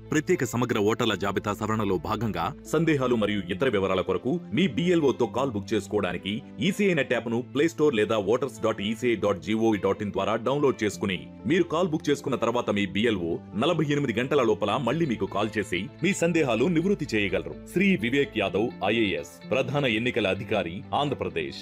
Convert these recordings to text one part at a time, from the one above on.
ప్రత్యేక సమగ్ర ఓటర్ల జాబితా సవరణలో భాగంగా సందేహాలు మరియు ఇతర వివరాల కొరకు మీ BLO తో కాల్ బుక్ చేసుకోవడానికి ఈసీఐ నెట్ యాప్ను ప్లే స్టోర్ లేదా voters dot ECI dot gov dot in ద్వారా డౌన్లోడ్ చేసుకుని మీరు కాల్ బుక్ చేసుకున్న తర్వాత మీ బిఎల్ఓ నలభై ఎనిమిది గంటల లోపల మళ్ళీ మీకు కాల్ చేసి మీ సందేహాలు నివృత్తి చేయగలరు శ్రీ వివేక్ యాదవ్ ఐఏఎస్ ప్రధాన ఎన్నికల అధికారి Andhra Pradesh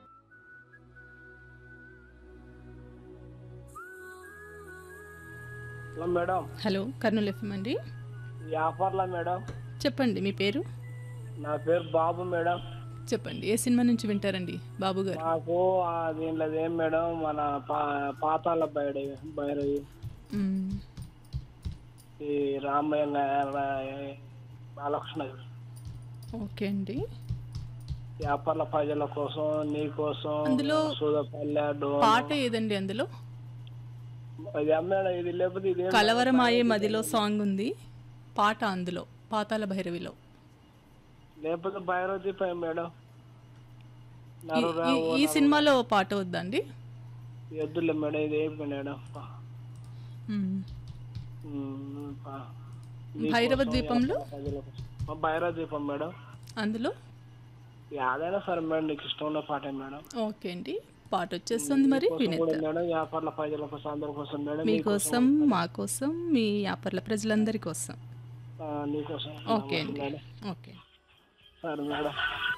hello madam hello Kurnool FM అండి వ్యాపార్లా మేడం చెప్పండి మీ పేరు నా పేరు బాబు మేడం చెప్పండి ఏ సినిమా నుంచి వింటారండి బాబు గారు నాకు ఆ దీంట్లో ఏం మేడం మన పా పాతాల బయట భైరవి మ్మ్. ఈ రామయ్య గా- బాలకృష్ణ ఓకే అండి వ్యాపార్ల ప్రజల కోసం నీ కోసం అందులో సూదపల్లె డోన్ పాట ఏదండి అందులో ఇది మేడం ఇది లేకపోతే ఇది కలవరమాయే మదిలో సాంగ్ ఉంది పాట అందులో పాతాల భైరవిలో లేకపోతే భైరవ దీపం మేడం ఈ- నరురా ఈ- ఈ సినిమాలో పాట వద్దండి ఎద్దులే మేడం ఇది ఏం మేడం మ్మ్. ఉమ్, పా- భైరవ ద్వీపంలో ప్రజల కోసం. ఆ, భైరవ దీపం మేడం అందులో యాదైనా సరే మేడం నీకు ఇష్టం ఉన్న పాటే మేడం ఓకే అండి పాట వచ్చేస్తుంది మరి కూడా వినేద్దాం మేడం వ్యాపారుల ప్రజల కోసం అందరి కోసం మేడం మీకోసం మా కోసం మీ వ్యాపారుల ప్రజలందరి కోసం ఆ, నీకోసం ఓకే అండి మేడం ఓకే సరే మేడం